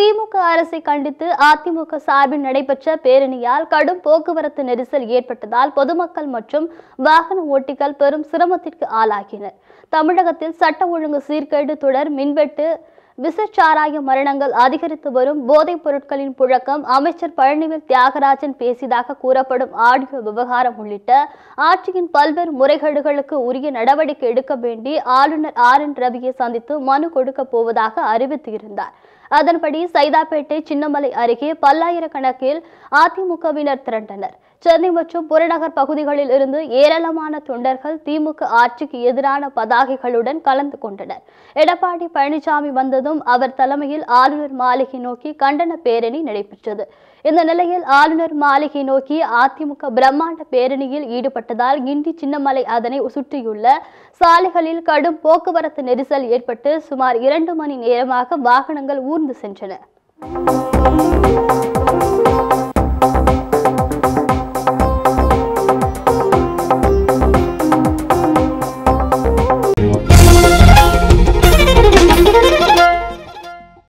திமுக அரசை கண்டித்து அதிமுக சார்பில் நடைபெற்ற பேரணியால் கடும் போக்குவரத்து நெரிசல் ஏற்பட்டதால் பொதுமக்கள் மற்றும் வாகன ஓட்டிகள் பெரும் சிரமத்திற்கு ஆளாகினர் தமிழகத்தில் சட்ட ஒழுங்கு சீர்கேடு தொடர் மின்வெட்டு விசச்சாராய மரணங்கள் அதிகரித்து வரும் போதைப் பொருட்களின் புழக்கம் அமைச்சர் பழனிவேல் தியாகராஜன் பேசியதாக கூறப்படும் ஆடியோ விவகாரம் உள்ளிட்ட ஆட்சியின் பல்வேறு முறைகேடுகளுக்கு உரிய நடவடிக்கை எடுக்க வேண்டி ஆளுநர் ஆர் என் ரவியை சந்தித்து மனு கொடுக்க போவதாக அறிவித்து இருந்தார் அதன்படி சைதாப்பேட்டை சின்னமலை அருகே பல்லாயிரக்கணக்கில் அதிமுகவினர் திரண்டனர் சென்னை மற்றும் புறநகர் பகுதிகளில் இருந்து ஏராளமான தொண்டர்கள் திமுக ஆட்சிக்கு எதிரான பதாகைகளுடன் கலந்து கொண்டனர் எடப்பாடி பழனிசாமி வந்ததும் அவர் தலைமையில் ஆளுநர் மாளிகை நோக்கி கண்டன பேரணி நடைபெற்றது இந்த நிலையில் ஆளுநர் மாளிகை நோக்கி அதிமுக பிரம்மாண்ட பேரணியில் ஈடுபட்டதால் கிண்டி சின்னமலை அதனை சுற்றியுள்ள சாலைகளில் கடும் போக்குவரத்து நெரிசல் ஏற்பட்டு சுமார் இரண்டு மணி நேரமாக வாகனங்கள் ஊர்ந்து சென்றன